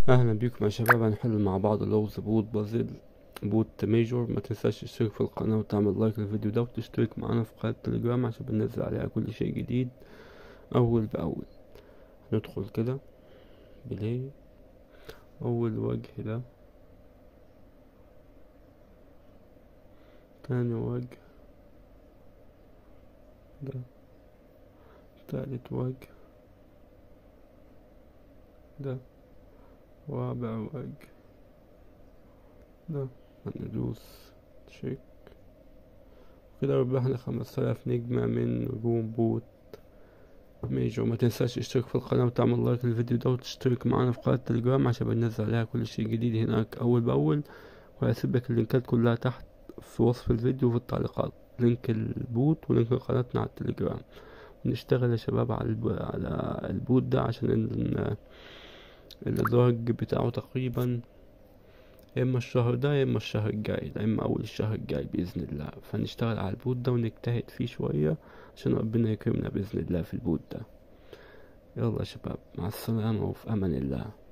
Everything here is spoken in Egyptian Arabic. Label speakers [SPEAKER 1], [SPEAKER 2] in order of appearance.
[SPEAKER 1] اهلا بيكم يا شباب هنحل مع بعض لغز بوت بازل بوت ميجور ما تنساش تشترك في القناة وتعمل لايك للفيديو ده وتشترك معانا في قناة التليجرام عشان بننزل عليها كل شيء جديد اول باول ندخل كده بلاي اول وجه ده تاني وجه ده تالت وجه ده رابع وجه ده هندوس تشيك كده ربحنا خمس آلاف نجمة من روم بوت ميجور ما تنساش تشترك في القناة وتعمل لايك للفيديو ده وتشترك معانا في قناة التليجرام عشان بننزل عليها كل شيء جديد هناك أول بأول وهسيب لك اللينكات كلها تحت في وصف الفيديو وفي التعليقات لينك البوت ولينك قناتنا على التليجرام نشتغل يا شباب على الب... على البوت ده عشان ال... الإدراج بتاعه تقريبا يا إما الشهر ده يا إما الشهر الجاي يا إما أول الشهر الجاي بإذن الله فنشتغل على البوت ده ونجتهد فيه شوية عشان ربنا يكرمنا بإذن الله في البوت ده يلا يا شباب مع السلامة وفي أمان الله